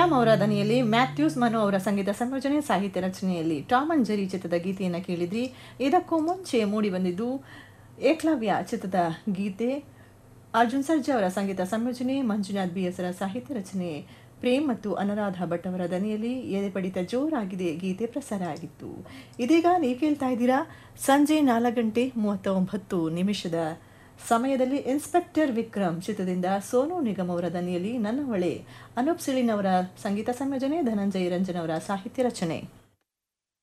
ಶ್ಯಾಮ್ ಅವರ ದನಿಯಲ್ಲಿ ಮ್ಯಾಥ್ಯೂಸ್ ಮನು ಅವರ ಸಂಗೀತ ಸಂಯೋಜನೆ ಸಾಹಿತ್ಯ ರಚನೆಯಲ್ಲಿ ಟಾಮ್ ಅಂಡ್ ಜೆರಿ ಚಿತ್ರದ ಗೀತೆಯನ್ನು ಕೇಳಿದ್ರಿ ಇದಕ್ಕೂ ಮುಂಚೆ ಮೂಡಿ ಬಂದಿದ್ದು ಏಕ್ಲವ್ಯ ಚಿತ್ರದ ಗೀತೆ ಅರ್ಜುನ್ ಸರ್ಜಾ ಅವರ ಸಂಗೀತ ಸಂಯೋಜನೆ ಮಂಜುನಾಥ್ ಬಿ ಎಸ್ರ ಸಾಹಿತ್ಯ ರಚನೆ ಪ್ರೇಮ್ ಮತ್ತು ಅನುರಾಧ ಭಟ್ ಅವರ ದನಿಯಲ್ಲಿ ಎದೆ ಪಡಿತ ಜೋರಾಗಿದೆ ಗೀತೆ ಪ್ರಸಾರ ಆಗಿತ್ತು ಇದೀಗ ನೀವು ಕೇಳ್ತಾ ಇದ್ದೀರಾ ಸಂಜೆ ನಾಲ್ಕು ಗಂಟೆ ಮೂವತ್ತೊಂಬತ್ತು ನಿಮಿಷದ ಸಮಯದಲ್ಲಿ ಇನ್ಸ್ಪೆಕ್ಟರ್ ವಿಕ್ರಮ್ ಚಿತ್ರದಿಂದ ಸೋನು ನಿಗಮ್ ಅವರ ದನಿಯಲ್ಲಿ ನನ್ನ ಹೊಳೆ ಅನೂಪ್ ಸಿಳಿನ್ ಅವರ ಸಂಗೀತ ಸಂಯೋಜನೆ ಧನಂಜಯ ರಂಜನ್ ಅವರ ಸಾಹಿತ್ಯ ರಚನೆ